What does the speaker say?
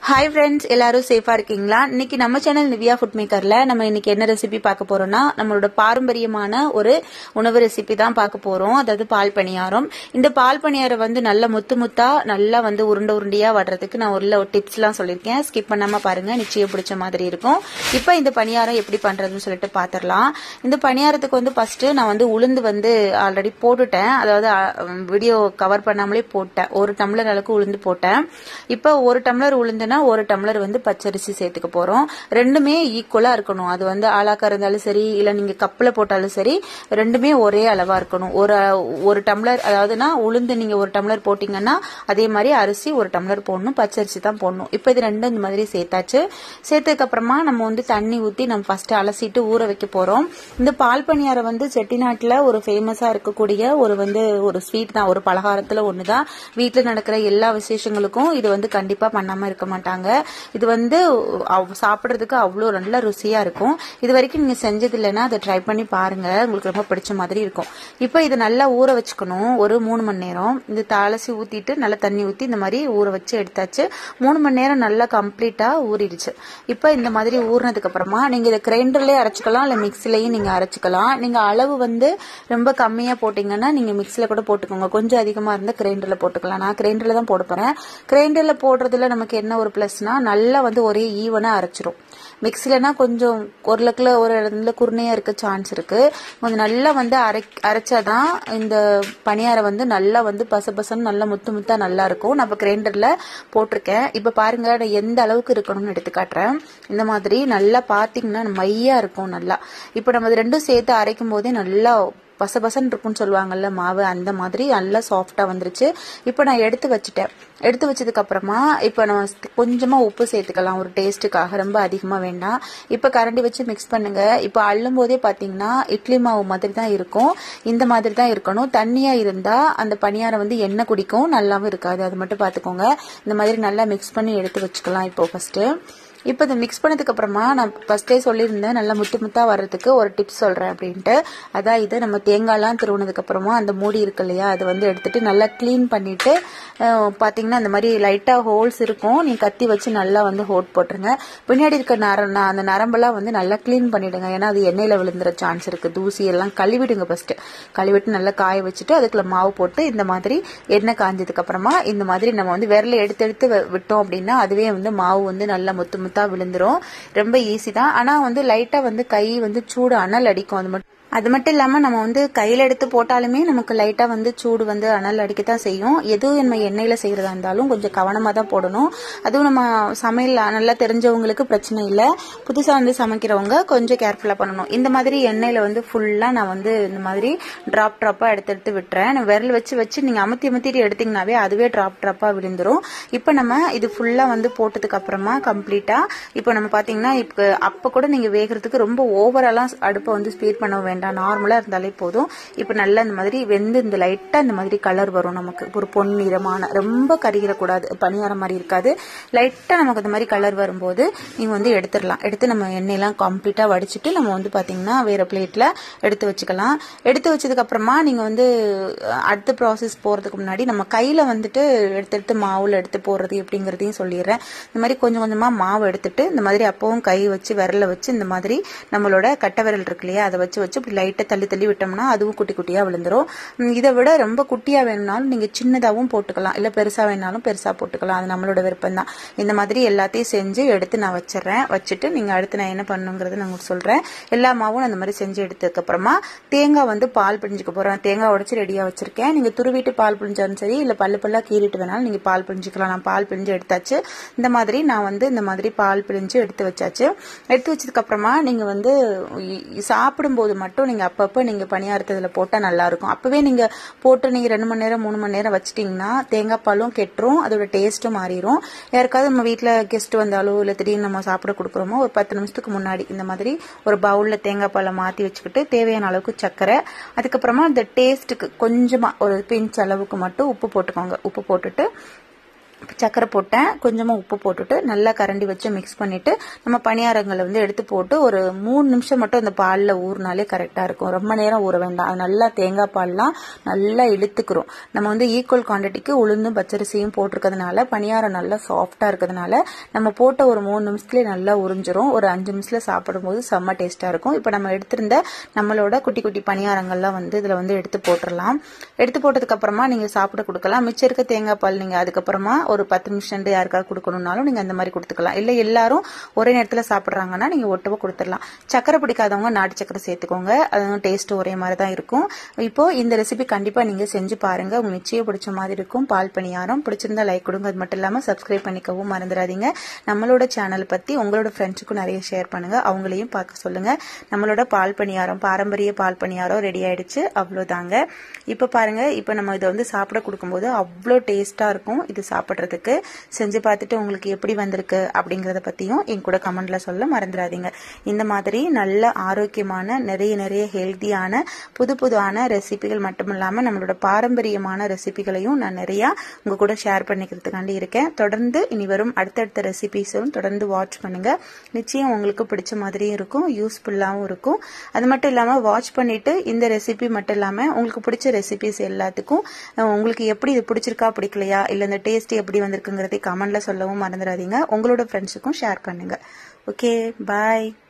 hi friends எல்லாரும் சேஃபா இருக்கீங்களா இன்னைக்கு நம்ம சேனல் நிவியா ஃபுட் மேக்கர்ல நம்ம இன்னைக்கு என்ன ரெசிபி பார்க்க போறோம்னா நம்மளோட பாரம்பரியமான ஒரு உணவு ரெசிபி தான் பார்க்க போறோம் அதாவது பால் பணியாரம் இந்த பால் பணியாரம் வந்து நல்ல முத்து முத்தா நல்லா வந்து உருண்டை உருண்டையா வடுறதுக்கு நான் ஒரு டிப்ஸ் எல்லாம் சொல்லியிருக்கேன் ஸ்கிப் பண்ணாம பாருங்க நிச்சயம் பிடிச்ச மாதிரி இருக்கும் இப்போ இந்த பணியாரம் எப்படி பண்றதுன்னு சொல்லிட்டு பாத்திரலாம் இந்த பணியாரத்துக்கு வந்து ஃபர்ஸ்ட் நான் வந்து உளுந்து வந்து ஆல்ரெடி போட்டுட்டேன் அதாவது வீடியோ கவர் பண்ணாமலே போட்டேன் ஒரு டம்ளர் அளவுக்கு உளுந்து போட்டேன் இப்போ ஒரு டம்ளர் உளுந்துனா ஒரு டம்ளர் வந்து பச்சரிசி சேர்த்துக்க போறோம் ரெண்டுமே ஈக்குவலா இருக்கணும் அது வந்து ஆளாக்கா இருந்தாலும் சரி இல்ல நீங்க கப்பில் போட்டாலும் சரி ரெண்டுமே ஒரே அளவா இருக்கணும் ஒரு ஒரு டம்ளர் அதாவதுனா உளுந்து நீங்க ஒரு டம்ளர் போட்டீங்கன்னா அதே மாதிரி அரிசி ஒரு டம்ளர் போடணும் பச்சரிசி தான் போடணும் இப்போ இது ரெண்டும் இந்த மாதிரி சேர்த்தாச்சு சேர்த்ததுக்கு அப்புறமா நம்ம வந்து தண்ணி ஊத்தி நம்ம ஃபர்ஸ்ட் அலசிட்டு ஊற வைக்க போறோம் இந்த பால் பணியாரம் வந்து செட்டிநாட்டுல ஒரு ஃபேமஸா இருக்கக்கூடிய ஒரு வந்து ஒரு ஸ்வீட் தான் ஒரு பலகாரத்துல ஒண்ணுதான் வீட்டுல நடக்கிற எல்லா விசேஷங்களுக்கும் இது வந்து கண்டிப்பா பண்ணாம இருக்க மாட்டாங்க இது வந்து அவ்- சாப்பிடுறதுக்கு அவ்வளோ நல்ல ருசியா இருக்கும் இது வரைக்கும் நீங்க செஞ்சது இல்லைன்னா அதை ட்ரை பண்ணி பாருங்க உங்களுக்கு ரொம்ப பிடிச்ச மாதிரி இருக்கும் இப்போ இது நல்லா ஊற வச்சுக்கணும் ஒரு மூணு மணி நேரம் இந்த தாளசி ஊத்திட்டு நல்லா தண்ணி ஊத்தி இந்த மாதிரி ஊற வச்சு எடுத்தாச்சு மூணு மணி நேரம் நல்லா கம்ப்ளீட்டா ஊறிடுச்சு இப்போ இந்த மாதிரி ஊறினதுக்கு அப்புறமா நீங்க இதை கிரைண்டர்லயே அரைச்சிக்கலாம் இல்ல மிக்சிலையும் நீங்க அரைச்சிக்கலாம் நீங்க அளவு வந்து ரொம்ப கம்மியா போட்டீங்கன்னா நீங்க மிக்சில கூட போட்டுக்கோங்க கொஞ்சம் அதிகமா இருந்தா கிரைண்டர்ல போட்டுக்கலாம் நான் கிரைண்டர்ல தான் போட போறேன் கிரைண்டர்ல போடுறதுல நமக்கு என்ன ஒரு பிளஸ்னா நல்லா வந்து ஒரே ஈவனா அரைச்சிரும் மிக்சிலனா கொஞ்சம் ஒரு லக்கில் ஒரு இடத்துல குருணையா இருக்க சான்ஸ் இருக்கு கொஞ்சம் நல்லா வந்து அரை அரைச்சாதான் இந்த பணியாரம் வந்து நல்லா வந்து பச பசன்னு நல்லா முத்து முத்தா நல்லா இருக்கும் நான் இப்போ கிரைண்டர்ல போட்டிருக்கேன் இப்போ பாருங்க நான் எந்த அளவுக்கு இருக்கணும்னு எடுத்து காட்டுறேன் இந்த மாதிரி நல்லா பார்த்தீங்கன்னா மையா இருக்கும் நல்லா இப்போ நம்ம இது ரெண்டும் சேர்த்து அரைக்கும் போதே நல்லா பசபசன்னு இருக்கும்னு சொல்லுவாங்கல்ல மாவு அந்த மாதிரி நல்லா சாஃப்டா வந்துருச்சு இப்போ நான் எடுத்து வச்சுட்டேன் எடுத்து வச்சதுக்கு அப்புறமா இப்போ நம்ம ஸ்- கொஞ்சமா உப்பு சேர்த்துக்கலாம் ஒரு டேஸ்ட்டுக்காக ரொம்ப அதிகமா வேண்டாம் இப்போ கரண்டி வச்சு மிக்ஸ் பண்ணுங்க இப்போ அள்ளும் போதே பாத்தீங்கன்னா இட்லி மாவு மாதிரி தான் இருக்கும் இந்த மாதிரி தான் இருக்கணும் தண்ணியா இருந்தா அந்த பணியாரம் வந்து எண்ணெய் குடிக்கும் நல்லாவும் இருக்காது அது மட்டும் பாத்துக்கோங்க இந்த மாதிரி நல்லா மிக்ஸ் பண்ணி எடுத்து வச்சுக்கலாம் இப்போ ஃபர்ஸ்ட் இப்போ இதை மிக்ஸ் பண்ணதுக்கு அப்புறமா நான் ஃபர்ஸ்டே சொல்லியிருந்தேன் நல்லா முத்து முத்தா வர்றதுக்கு ஒரு டிப்ஸ் சொல்றேன் அப்படின்ட்டு அதான் இது நம்ம தேங்காய்லாம் திருவுனதுக்கு அப்புறமா அந்த மூடி இருக்கு இல்லையா அது வந்து எடுத்துட்டு நல்லா க்ளீன் பண்ணிட்டு அஹ், பாத்தீங்கன்னா அந்த மாதிரி லைட்டா ஹோல்ஸ் இருக்கும் நீ கத்தி வச்சு நல்லா வந்து ஹோட் போட்டுருங்க பின்னாடி இருக்க நர ந- அந்த நரம்பெல்லாம் வந்து நல்லா க்ளீன் பண்ணிடுங்க ஏன்னா அது எண்ணெயில விழுந்துற சான்ஸ் இருக்கு தூசி எல்லாம் கழுவிடுங்க ஃபர்ஸ்ட் கழுவிட்டு நல்லா காய வச்சுட்டு அதுக்குள்ள மாவு போட்டு இந்த மாதிரி எண்ணெய் காஞ்சதுக்கு அப்புறமா இந்த மாதிரி நம்ம வந்து விரல எடுத்து எடுத்து வி- விட்டோம் அப்படின்னா அதுவே வந்து மாவு வந்து நல்லா முத்து முத்தா விழுந்துரும் ரொம்ப ஈஸி தான் ஆனா வந்து லைட்டா வந்து கை வந்து சூடு அனல் அடிக்கும் அது மட்டும் அது மட்டும் இல்லாம நம்ம வந்து கையில எடுத்து போட்டாலுமே நமக்கு லைட்டா வந்து சூடு வந்து அனல் அடிக்கத்தான் செய்யும் எதுவும் நம்ம எண்ணெயில செய்யறதா இருந்தாலும் கொஞ்சம் கவனமா தான் போடணும் அதுவும் நம்ம சமையல் நல்லா தெரிஞ்சவங்களுக்கு பிரச்சனை இல்ல புதுசா வந்து சமைக்கிறவங்க கொஞ்சம் கேர்ஃபுல்லா பண்ணணும் இந்த மாதிரி எண்ணெயில வந்து ஃபுல்லா நான் வந்து இந்த மாதிரி டிராப் டிராப்பா எடுத்து எடுத்து விட்டுறேன் நான் விரல் வச்சு வச்சு நீங்க அமுத்தி அமுத்திட்டு எடுத்தீங்கன்னாவே அதுவே டிராப் டிராப்பா விழுந்துரும் இப்போ நம்ம இது ஃபுல்லா வந்து போட்டதுக்கு அப்புறமா கம்ப்ளீட்டா இப்போ நம்ம பாத்தீங்கன்னா இப்போ அப்ப கூட நீங்க வேகிறதுக்கு ரொம்ப ஓவராலாம் அடுப்பை வந்து ஸ்பீட் பண்ண வேண்டாம் நார்மலா இருந்தாலே போதும் இப்போ நல்லா இந்த மாதிரி வெந்து இந்த லைட்டா இந்த மாதிரி கலர் வரும் நமக்கு ஒரு பொன்னிறமான ரொம்ப கருகிடக்கூடாது பணியாரம் மாதிரி இருக்காது லைட்டா நமக்கு இந்த மாதிரி கலர் வரும்போது நீங்க வந்து எடுத்துடலாம் எடுத்து நம்ம எண்ணெயெல்லாம் கம்ப்ளீட்டா வடிச்சிட்டு நம்ம வந்து பாத்தீங்கன்னா வேற பிளேட்ல எடுத்து வச்சுக்கலாம் எடுத்து வச்சதுக்கு அப்புறமா நீங்க வந்து அஹ், அடுத்த ப்ராசஸ் போறதுக்கு முன்னாடி நம்ம கையில வந்துட்டு எடுத்து எடுத்து மாவுல எடுத்து போடுறது எப்படிங்கறதையும் சொல்லிடுறேன் இந்த மாதிரி கொஞ்சம் கொஞ்சமா மாவு எடுத்துட்டு இந்த மாதிரி அப்பவும் கை வச்சு விரல வச்சு இந்த மாதிரி நம்மளோட கட்டை விரல் இருக்கு இல்லையா அதை வச்சு வச்சு இப்படி லைட்டா தள்ளி தள்ளி விட்டோம்னா அதுவும் குட்டி குட்டியா விழுந்துரும் உம், இதை விட ரொம்ப குட்டியா வேணும்னாலும் நீங்க சின்னதாவும் போட்டுக்கலாம் இல்ல பெருசா வேணாலும் பெருசா போட்டுக்கலாம் அது நம்மளோட விருப்பம் தான் இந்த மாதிரி எல்லாத்தையும் செஞ்சு எடுத்து நான் வச்சிடுறேன் வச்சுட்டு நீங்க அடுத்து நான் என்ன பண்ணுங்கிறத நான் உங்களுக்கு சொல்றேன் எல்லா மாவும் நான் இந்த மாதிரி செஞ்சு எடுத்ததுக்கு அப்புறமா தேங்காய் வந்து பால் பிழிஞ்சுக்க போறேன் தேங்காய் உடைச்சு ரெடியா வச்சிருக்கேன் நீங்க துருவிட்டு பால் பிழிஞ்சாலும் சரி இல்ல பல்லு பல்லா கீறிட்டு வேணாலும் நீங்க பால் பிழிஞ்சுக்கலாம் நான் பால் பிழிஞ்சு எடுத்தாச்சு இந்த மாதிரி நான் வந்து இந்த மாதிரி பால் பிழிஞ்சு எடுத்து வச்சாச்சு எடுத்து வச்சதுக்கு அப்புறமா நீங்க வந்து இ- சாப்பிடும்போது மட்டும் நீங்க அப்பப்ப நீங்க பணியாரத்துல போட்டா நல்லா இருக்கும் அப்பவே நீங்க போட்டு நீங்க ரெண்டு மணி நேரம் மூணு மணி நேரம் வச்சிட்டீங்கன்னா தேங்காய் பாலும் கெட்டுரும் அதோட டேஸ்ட்டும் மாறிடும் யாருக்காவது நம்ம வீட்ல கெஸ்ட் வந்தாலோ இல்ல திடீர்னு நம்ம சாப்பிட கொடுக்குறோமோ ஒரு பத்து நிமிஷத்துக்கு முன்னாடி இந்த மாதிரி ஒரு பவுல்ல தேங்காய் பாலை மாத்தி வச்சுக்கிட்டு தேவையான அளவுக்கு சர்க்கரை அதுக்கப்புறமா இந்த டேஸ்ட்டுக்கு கொஞ்சமா ஒரு பிஞ்ச் அளவுக்கு மட்டும் உப்பு போட்டுக்கோங்க உப்பு போட்டுட்டு சக்கரை போட்டேன் கொஞ்சமாக உப்பு போட்டுட்டு நல்லா கரண்டி வச்சு மிக்ஸ் பண்ணிட்டு நம்ம பணியாரங்களை வந்து எடுத்து போட்டு ஒரு மூணு நிமிஷம் மட்டும் அந்த பாலில் ஊறினாலே கரெக்டாக இருக்கும் ரொம்ப நேரம் ஊற வேண்டாம் அது நல்லா தேங்காய் பால்லாம் நல்லா இழுத்துக்கிறோம் நம்ம வந்து ஈக்குவல் குவான்டிட்டிக்கு உளுந்தும் பச்சரிசியும் போட்டிருக்கிறதுனால பணியாரம் நல்லா சாஃப்டாக இருக்கிறதுனால நம்ம போட்ட ஒரு மூணு நிமிஷத்துலேயே நல்லா உறிஞ்சிரும் ஒரு அஞ்சு நிமிஷத்தில் சாப்பிடும்போது செம்ம டேஸ்ட்டாக இருக்கும் இப்போ நம்ம எடுத்திருந்த நம்மளோட குட்டி குட்டி பணியாரங்கள்லாம் வந்து இதில் வந்து எடுத்து போட்டுடலாம் எடுத்து போட்டதுக்கு அப்புறமா நீங்கள் சாப்பிட கொடுக்கலாம் மிச்சம் இருக்க தேங்காய் பால் நீங்கள் அதுக்கப்புறமா ஒரு பத்து நிமிஷம் யாருக்காவது கொடுக்கணும்னாலும் நீங்கள் அந்த மாதிரி கொடுத்துக்கலாம் இல்லை எல்லாரும் ஒரே நேரத்தில் சாப்பிட்றாங்கன்னா நீங்கள் ஒட்டுவாக கொடுத்துடலாம் சக்கரை பிடிக்காதவங்க நாட்டு சக்கரை சேர்த்துக்கோங்க அது டேஸ்ட் ஒரே மாதிரி தான் இருக்கும் இப்போ இந்த ரெசிபி கண்டிப்பாக நீங்கள் செஞ்சு பாருங்க உங்களுக்கு நிச்சயம் பிடிச்ச மாதிரி இருக்கும் பால் பணியாரம் பிடிச்சிருந்தா லைக் கொடுங்க அது மட்டும் இல்லாமல் சப்ஸ்கிரைப் பண்ணிக்கவும் மறந்துடாதீங்க நம்மளோட சேனல் பற்றி உங்களோட ஃப்ரெண்ட்ஸுக்கும் நிறைய ஷேர் பண்ணுங்க அவங்களையும் பார்க்க சொல்லுங்க நம்மளோட பால் பணியாரம் பாரம்பரிய பால் பணியாரம் ரெடி ஆயிடுச்சு அவ்வளோதாங்க இப்போ பாருங்க இப்போ நம்ம இதை வந்து சாப்பிட கொடுக்கும்போது அவ்வளோ டேஸ்ட்டாக இருக்கும் இது சாப்பிட்றதுக்கு செஞ்சு பார்த்துட்டு உங்களுக்கு எப்படி வந்திருக்கு அப்படிங்கிறத பற்றியும் என் கூட கமெண்ட்ல சொல்ல மறந்துடாதீங்க இந்த மாதிரி நல்ல ஆரோக்கியமான நிறைய நிறைய ஹெல்த்தியான புது புதுவான ரெசிபிகள் மட்டும் இல்லாமல் நம்மளோட பாரம்பரியமான ரெசிபிகளையும் நான் நிறையா உங்கள் கூட ஷேர் பண்ணிக்கிறதுக்காண்டி இருக்கேன் தொடர்ந்து இனி வரும் அடுத்தடுத்த ரெசிபிஸும் தொடர்ந்து வாட்ச் பண்ணுங்க நிச்சயம் உங்களுக்கு பிடிச்ச மாதிரியும் இருக்கும் யூஸ்ஃபுல்லாகவும் இருக்கும் அது மட்டும் இல்லாமல் வாட்ச் பண்ணிட்டு இந்த ரெசிபி மட்டும் இல்லாமல் உங்களுக்கு பிடிச்ச ரெசிபிஸ் எல்லாத்துக்கும் அஹ், உங்களுக்கு எப்படி இது பிடிச்சிருக்கா பிடிக்கலையா இல்லை இந்த டேஸ்ட் எப்படி வந்திருக்குங்கிறதை கமெண்ட்ல சொல்லவும் மறந்துடாதீங்க உங்களோட ஃப்ரெண்ட்ஸுக்கும் ஷேர் பண்ணுங்க ஓகே பாய்